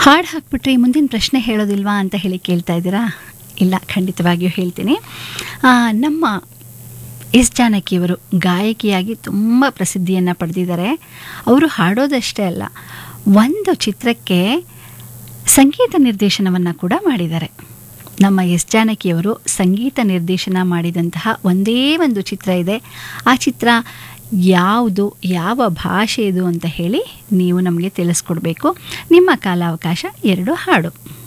ಹಾಡು ಹಾಕ್ಬಿಟ್ರೆ ಮುಂದಿನ ಪ್ರಶ್ನೆ ಹೇಳೋದಿಲ್ವಾ ಅಂತ ಹೇಳಿ ಕೇಳ್ತಾ ಇದ್ದೀರಾ ಇಲ್ಲ ಖಂಡಿತವಾಗಿಯೂ ಹೇಳ್ತೀನಿ ಆ, ನಮ್ಮ ಎಸ್ ಜಾನಕಿಯವರು ಗಾಯಕಿಯಾಗಿ ತುಂಬ ಪ್ರಸಿದ್ಧಿಯನ್ನು ಪಡೆದಿದ್ದಾರೆ ಅವರು ಹಾಡೋದಷ್ಟೇ ಅಲ್ಲ ಒಂದು ಚಿತ್ರಕ್ಕೆ ಸಂಗೀತ ನಿರ್ದೇಶನವನ್ನು ಕೂಡ ಮಾಡಿದ್ದಾರೆ ನಮ್ಮ ಎಸ್ ಜಾನಕಿಯವರು ಸಂಗೀತ ನಿರ್ದೇಶನ ಮಾಡಿದಂತಹ ಒಂದೇ ಒಂದು ಚಿತ್ರ ಇದೆ ಆ ಚಿತ್ರ ಯಾವುದು ಯಾವ ಭಾಷೆದು ಅಂತ ಹೇಳಿ ನೀವು ನಮಗೆ ತಿಳಿಸ್ಕೊಡ್ಬೇಕು ನಿಮ್ಮ ಕಾಲಾವಕಾಶ ಎರಡು ಹಾಡು